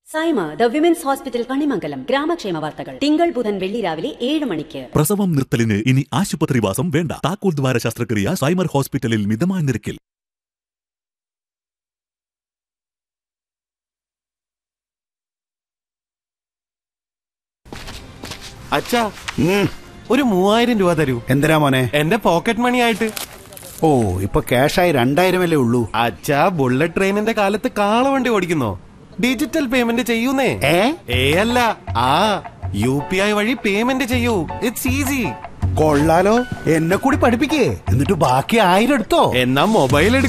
Saima the women's hospital Kanimangalam ഗ്രാമക്ഷേമ വാർത്തകൾ തിങ്കൾ ബുധൻ വെള്ളി രാവിലെ ഏഴ് മണിക്ക് പ്രസവം നിർത്തലിന് ഇനി ആശുപത്രിവാസം വേണ്ട താക്കോൽ ദ്വാര ശസ്ത്രക്രിയ സൈമർ ഹോസ്പിറ്റലിൽ മിതമായ നിരക്കിൽ അച്ഛാ ഒരു മൂവായിരം രൂപ തരൂ എന്തിനാ മോനെ എന്റെ പോക്കറ്റ് മണി ആയിട്ട് ഓ ഇപ്പൊ ക്യാഷായി രണ്ടായിരമല്ലേ ഉള്ളൂ അച്ഛാ ബുള്ളറ്റ് ട്രെയിനിന്റെ കാലത്ത് കാളവണ്ടി ഓടിക്കുന്നോ ഡിജിറ്റൽ പേയ്മെന്റ് ചെയ്യൂന്നേ ഏ ഏ അല്ല ആ യു പി ഐ വഴി പേയ്മെന്റ് ചെയ്യൂ ഇറ്റ്സ് ഈസി കൊള്ളാലോ എന്നെ കൂടി പഠിപ്പിക്കേ എന്നിട്ട് ബാക്കി ആയിരം എടുത്തോ എന്നാ മൊബൈൽ